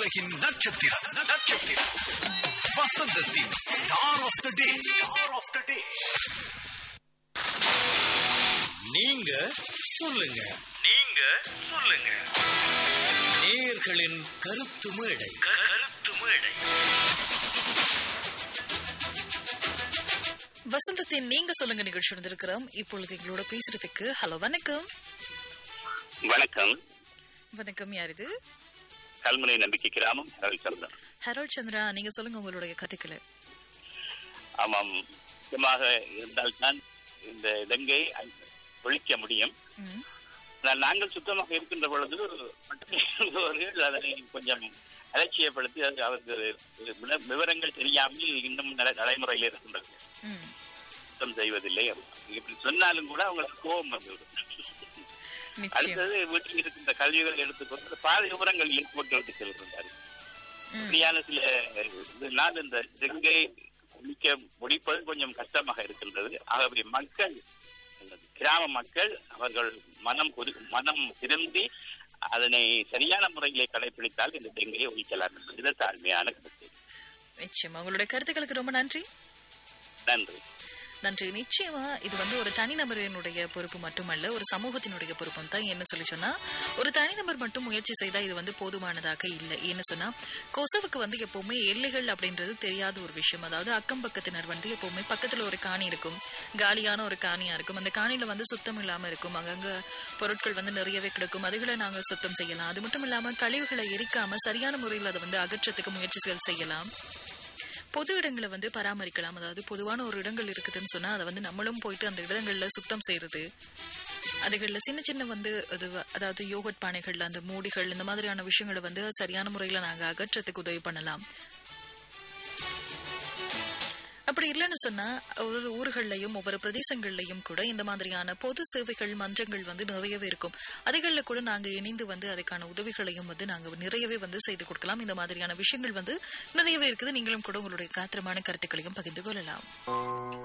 உலகின் நட்சத்திரம் நட்சத்திரம் வசந்தத்தின் star of the day star of the day நீங்க சொல்லுங்க நீங்க சொல்லுங்க நேயர்களின் கருத்து மேடை கருத்து மேடை வசந்தத்தின் நீங்க சொல்லுங்க நிகழ்ச்சி வந்திருக்கிறோம் இப்பொழுது எங்களோட பேசுறதுக்கு ஹலோ வணக்கம் வணக்கம் வணக்கம் யார் இது கல்முனை நம்பிக்கை கிராமம் ரவிச்சந்திரன் ஹரோல் சந்திரா நீங்க சொல்லுங்க உங்களுடைய கதைகளை ஆமாம் முக்கியமாக இருந்தால்தான் இந்த இலங்கை ஒழிக்க முடியும் ம், ஆனால் நாங்கள் சுத்தமாக இருக்கின்ற பொழுது மற்றவர்கள் அதனை கொஞ்சம் அலட்சியப்படுத்தி அது அவருக்கு விவ- விவரங்கள் தெரியாமல் இன்னும் நட- நடைமுறையில் இருக்கின்றது ம். சுத்தம் செய்வதில்லை இப்படி சொன்னாலும் கூட அவங்களுக்கு கோபம் வந்துவிடும் நிச்சயம் அடுத்தது வீட்டில் இருக்கின்ற கல்விகளை எடுத்துக்கொண்டு பாதி விவரங்கள் போட்டு விட்டு செல்கின்றார்கள் ம், இப்படியான சில இதனால் இந்த டெங்கை ஒழிக்க முடிப்பது கொஞ்சம் கஷ்டமாக இருக்கின்றது ஆகவே மக்கள் இந்த கிராம மக்கள் அவர்கள் மனம் ஒது- மனம் திருந்தி அதனை சரியான முறையிலே கடைபிடித்தால் இந்த டெங்கையை ஒழிக்கலாம் என்பது தாழ்மையான கருத்து நிச்சயமா உங்களுடைய கருத்துக்களுக்கு ரொம்ப நன்றி நன்றி நன்றி நிச்சயமா இது வந்து ஒரு தனிநபரினுடைய பொறுப்பு மட்டுமல்ல ஒரு சமூகத்தினுடைய பொறுப்பும் தான் என்ன சொல்லி சொன்னா ஒரு தனிநபர் மட்டும் முயற்சி செய்தா இது வந்து போதுமானதாக இல்லை என்ன சொன்னா கொசுவுக்கு வந்து எப்பவுமே எல்லைகள் அப்படின்றது தெரியாத ஒரு விஷயம் அதாவது அக்கம் பக்கத்தினர் வந்து எப்பவுமே பக்கத்துல ஒரு காணி இருக்கும் காலியான ஒரு காணியா இருக்கும் அந்த காணியில வந்து சுத்தம் இல்லாம இருக்கும் அங்கங்க பொருட்கள் வந்து நிறையவே கிடக்கும் அதுகளை நாங்க சுத்தம் செய்யலாம் அது மட்டும் இல்லாம கழிவுகளை எரிக்காம சரியான முறையில் அதை வந்து அகற்றத்துக்கு முயற்சிகள் செய்யலாம் பொது இடங்களை வந்து பராமரிக்கலாம் அதாவது பொதுவான ஒரு இடங்கள் இருக்குதுன்னு சொன்னா அதை வந்து நம்மளும் போயிட்டு அந்த இடங்கள்ல சுத்தம் செய்யறது அதுகளில் சின்ன சின்ன வந்து அது வ- அதாவது யோகட் பானைகள்ல அந்த மூடிகள் இந்த மாதிரியான விஷயங்களை வந்து சரியான முறையில நாங்க அகற்றத்துக்கு உதவி பண்ணலாம் அப்படி இல்லைன்னு சொன்னா ஒரு ஊர்கள்லயும் ஒவ்வொரு பிரதேசங்கள்லயும் கூட இந்த மாதிரியான பொது சேவைகள் மன்றங்கள் வந்து நிறையவே இருக்கும் அதுகளில் கூட நாங்க இணைந்து வந்து அதுக்கான உதவிகளையும் வந்து நாங்க நிறையவே வந்து செய்து கொடுக்கலாம் இந்த மாதிரியான விஷயங்கள் வந்து நிறையவே இருக்குது நீங்களும் கூட உங்களுடைய காத்திரமான கருத்துக்களையும் பகிர்ந்து கொள்ளலாம்